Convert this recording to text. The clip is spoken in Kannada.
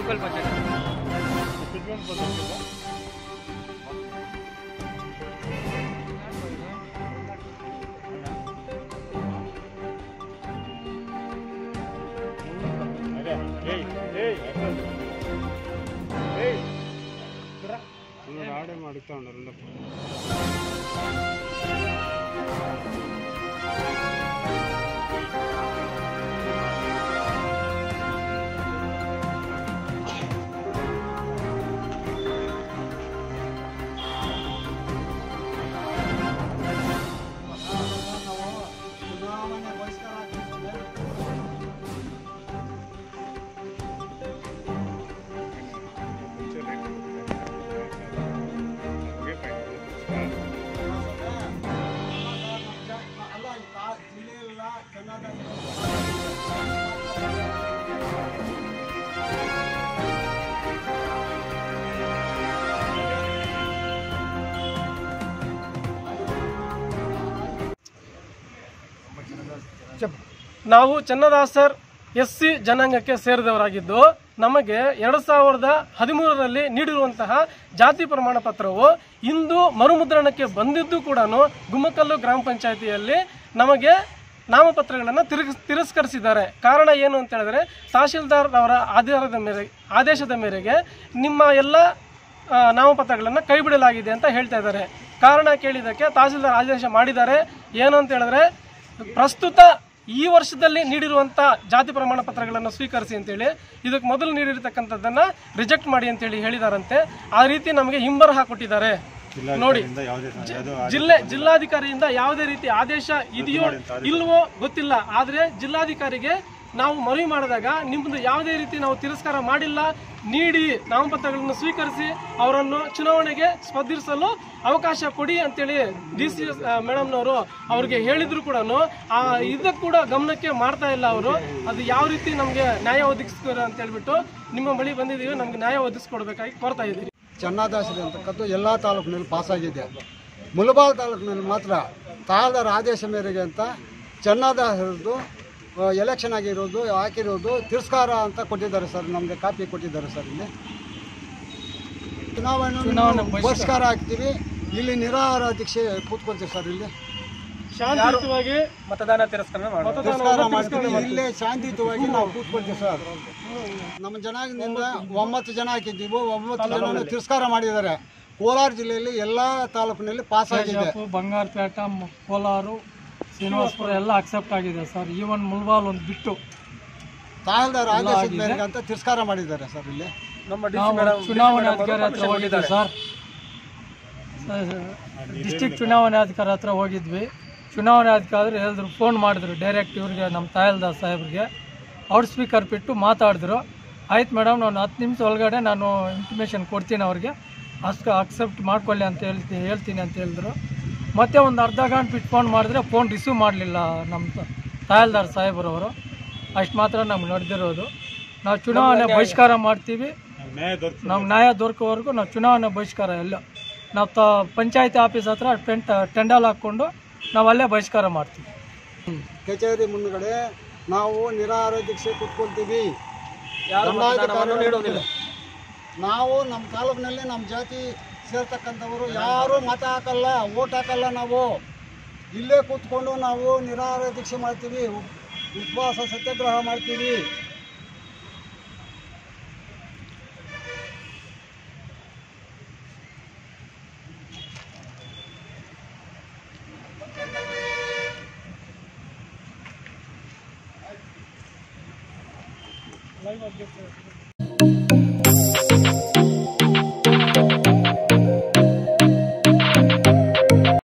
ತಿಪ್ಪಲ್ ಪಂಚಾಯತ್ ఆడే అడుగుతా ఉన్నారు ఉండకు. ನಾವು ಚನ್ನದಾಸರ್ ಎಸ್ ಸಿ ಜನಾಂಗಕ್ಕೆ ಸೇರಿದವರಾಗಿದ್ದು ನಮಗೆ ಎರಡು ಸಾವಿರದ ಹದಿಮೂರರಲ್ಲಿ ನೀಡಿರುವಂತಹ ಜಾತಿ ಪ್ರಮಾಣ ಪತ್ರವು ಇಂದು ಮರುಮುದ್ರಣಕ್ಕೆ ಬಂದಿದ್ದು ಕೂಡ ಗುಮ್ಮಕಲ್ಲು ಗ್ರಾಮ ಪಂಚಾಯಿತಿಯಲ್ಲಿ ನಮಗೆ ನಾಮಪತ್ರಗಳನ್ನು ತಿರುಗಿಸ್ ತಿರಸ್ಕರಿಸಿದ್ದಾರೆ ಕಾರಣ ಏನು ಅಂತ ಹೇಳಿದ್ರೆ ತಹಶೀಲ್ದಾರ್ ಅವರ ಆಧಾರದ ಮೇರೆಗೆ ಆದೇಶದ ಮೇರೆಗೆ ನಿಮ್ಮ ಎಲ್ಲ ಆ, ನಾಮಪತ್ರಗಳನ್ನು ಕೈ ಬಿಡಲಾಗಿದೆ ಅಂತ ಹೇಳ್ತಾ ಇದ್ದಾರೆ ಕಾರಣ ಕೇಳಿದ್ದಕ್ಕೆ ತಹಸೀಲ್ದಾರ್ ಆದೇಶ ಮಾಡಿದ್ದಾರೆ ಏನು ಅಂತ ಹೇಳಿದ್ರೆ ಪ್ರಸ್ತುತ ಈ ವರ್ಷದಲ್ಲಿ ನೀಡಿರುವಂಥ ಜಾತಿ ಪ್ರಮಾಣ ಪತ್ರಗಳನ್ನು ಸ್ವೀಕರಿಸಿ ಅಂತೇಳಿ ಇದಕ್ಕೆ ಮೊದಲು ನೀಡಿರ್ತಕ್ಕಂಥದ್ದನ್ನು ರಿಜೆಕ್ಟ್ ಮಾಡಿ ಅಂತೇಳಿ ಹೇಳಿದಾರಂತೆ ಆ ರೀತಿ ನಮಗೆ ಹಿಂಬರ ಹಾಕೊಟ್ಟಿದ್ದಾರೆ ನೋಡಿ ಜಿ- ಜಿಲ್ಲೆ ಜಿಲ್ಲಾಧಿಕಾರಿಯಿಂದ ಯಾವುದೇ ರೀತಿ ಆದೇಶ ಇದೆಯೋ ಇಲ್ವೋ ಗೊತ್ತಿಲ್ಲ ಆದರೆ ಜಿಲ್ಲಾಧಿಕಾರಿಗೆ ನಾವು ಮನವಿ ಮಾಡಿದಾಗ ನಿಮ್ಮದು ಯಾವುದೇ ರೀತಿ ನಾವು ತಿರಸ್ಕಾರ ಮಾಡಿಲ್ಲ ನೀಡಿ ನಾಮಪತ್ರಗಳನ್ನು ಸ್ವೀಕರಿಸಿ ಅವರನ್ನು ಚುನಾವಣೆಗೆ ಸ್ಪರ್ಧಿಸಲು ಅವಕಾಶ ಕೊಡಿ ಅಂತೇಳಿ ಡಿ ಸಿ ಮೇಡಮ್ನವರು ಅವ್ರಿಗೆ ಹೇಳಿದ್ರು ಕೂಡ ಆ ಇದಕ್ಕೆ ಕೂಡ ಗಮನಕ್ಕೆ ಮಾಡ್ತಾ ಇಲ್ಲ ಅವರು ಅದು ಯಾವ ರೀತಿ ನಮಗೆ ನ್ಯಾಯ ಒದಗಿಸ್ತಾರೆ ಅಂತ ಹೇಳ್ಬಿಟ್ಟು ನಿಮ್ಮ ಬಳಿ ಬಂದಿದ್ದೀವಿ ನಮ್ಗೆ ನ್ಯಾಯ ಒದಗಿಸ್ಕೊಡ್ಬೇಕಾಗಿ ಕೋರ್ತಾ ಇದ್ದೀವಿ ಚನ್ನಾದಾಸರಿ ಅಂತಕ್ಕಂಥ ಎಲ್ಲ ತಾಲೂಕಿನಲ್ಲಿ ಪಾಸಾಗಿದೆ ಮುಲಬಾಲ್ ತಾಲೂಕಿನಲ್ಲಿ ಮಾತ್ರ ತಾಳದರ ಆದೇಶ ಮೇರೆಗೆ ಅಂತ ಚನ್ನಾದಾಸರದ್ದು ಎಲೆಕ್ಷನ್ ಆಗಿರೋದು ಹಾಕಿರೋದು ತಿರಸ್ಕಾರ ಅಂತ ಕೊಟ್ಟಿದ್ದಾರೆ ಸರ್ ನಮಗೆ ಕಾಪಿ ಕೊಟ್ಟಿದ್ದಾರೆ ಸರ್ ಇಲ್ಲಿ ಚುನಾವಣೆ ಬಹಿಷ್ಕಾರ ಹಾಕ್ತೀವಿ ಇಲ್ಲಿ ನಿರಾಹಾರ ದೀಕ್ಷೆ ಕೂತ್ಕೊಳ್ತೀವಿ ಸರ್ ಇಲ್ಲಿ ಶಾಂತಿಯುತವಾಗಿ ಮತದಾನ ತಿರಸ್ಕಾರ ಮಾಡಿ ತಿರಸ್ಕಾರ ಮಾಡ್ತೀವಿ ಇಲ್ಲೇ ಶಾಂತಿಯುತವಾಗಿ ನಾವು ಕೂತ್ಕೊಳ್ತೀವಿ ಸರ್ ನಮ್ಮ ಜನಾಂಗದಿಂದ ಒಂಬತ್ತು ಜನ ಹಾಕಿದ್ದೀವಿ ಒಂಬತ್ತು ಜನ ತಿರಸ್ಕಾರ ಮಾಡಿದ್ದಾರೆ ಕೋಲಾರ ಜಿಲ್ಲೆಯಲ್ಲಿ ಎಲ್ಲ ತಾಲೂಕಿನಲ್ಲಿ ಪಾಸ್ ಆಗಿದೆ ಬಂಗಾರಪೇಟ ಮ- ಕೋಲಾರ ಶ್ರೀನಿವಾಸಪುರ ಎಲ್ಲ ಅಕ್ಸೆಪ್ಟ್ ಆಗಿದೆ ಸರ್ ಈವನ್ ಮುಲ್ಬಾಲ್ ಒಂದು ಬಿಟ್ಟು ತಹಸೀಲ್ದಾರ್ ಆದೇಶದ ಮೇರೆಗೆ ಅಂತ ತಿರಸ್ಕಾರ ಮಾಡಿದ್ದಾರೆ ಸರ್ ಇಲ್ಲಿ ನಾವು ಚುನಾವಣೆ ಅಧಿಕಾರಿ ಹತ್ರ ಹೋಗಿದ್ವಿ ಸರ್ ಡಿಸ್ಟಿಕ್ ಚುನಾವಣೆ ಅಧಿಕಾರಿ ಹತ್ರ ಹೋಗಿದ್ವಿ ಚುನಾವಣೆ ಅಧಿಕಾರಿ ಹೇಳಿದ್ರು ಫೋನ್ ಮಾಡಿದ್ರು ಡೈರೆಕ್ಟ್ ಇವ್ರಿಗೆ ನಮ್ಮ ತಾಯಲ್ದಾರ್ ಸಾಹೇಬ್ರಿಗೆ ಔಟ್ ಸ್ಪೀಕರ್ ಬಿಟ್ಟು ಮಾತಾಡಿದ್ರು ಆಯ್ತು ಮೇಡಮ್ ನಾನು ಹತ್ತು ನಿಮಿಷ ಒಳಗಡೆ ನಾನು ಇಂಟಿಮೇಷನ್ ಕೊಡ್ತೀನಿ ಅವ್ರಿಗೆ ಅಷ್ಟು ಅಕ್ಸೆಪ್ಟ್ ಮಾಡ್ಕೊಳ್ಳಿ ಅಂತ ಹೇಳ್ತೀನಿ ಹೇಳ್ತೀನಿ ಅಂತ ಹೇಳಿದ್ರು ಮತ್ತೆ ಒಂದು ಅರ್ಧ ಗಂಟೆ ಬಿಟ್ಟು ಫೋನ್ ಮಾಡಿದ್ರೆ ಫೋನ್ ರಿಸೀವ್ ಮಾಡಲಿಲ್ಲ ನಮ್ಮ ತಾಯಲ್ದಾರ್ ಸಾಹೇಬ್ರವರು ಅಷ್ಟು ಮಾತ್ರ ನಮ್ಗೆ ನಡೆದಿರೋದು ನಾವು ಚುನಾವಣೆ ಬಹಿಷ್ಕಾರ ಮಾಡ್ತೀವಿ ನಮ್ಗೆ ನ್ಯಾಯ ದೊರಕೋವರೆಗೂ ನಾವು ಚುನಾವಣೆ ಬಹಿಷ್ಕಾರ ಎಲ್ಲ ನಾವು ತ ಪಂಚಾಯತಿ ಆಫೀಸ್ ಹತ್ರ ಟೆಂಟ್ ಟೆಂಡಲ್ ಹಾಕ್ಕೊಂಡು ನಾವು ಅಲ್ಲೇ ಬಹಿಷ್ಕಾರ ಮಾಡ್ತೀವಿ ಕಚೇರಿ ಮುಂದ್ಗಡೆ ನಾವು ನಿರಾಹಾರ ದೀಕ್ಷೆ ಕೂತ್ಕೊಳ್ತೀವಿ ನೀಡೋದಿಲ್ಲ ನಾವು ನಮ್ಮ ತಾಲೂಕಿನಲ್ಲಿ ನಮ್ಮ ಜಾತಿ ಸೇರ್ತಕ್ಕಂಥವರು ಯಾರೂ ಮತ ಹಾಕಲ್ಲ ಓಟ್ ಹಾಕಲ್ಲ ನಾವು ಇಲ್ಲೇ ಕೂತ್ಕೊಂಡು ನಾವು ನಿರಾಹಾರ ದೀಕ್ಷೆ ಮಾಡ್ತೀವಿ ಉಪ್- ಉಪವಾಸ ಸತ್ಯಾಗ್ರಹ ಮಾಡ್ತೀವಿ ಲೈವ್ ಅಪ್ಡೇಟ್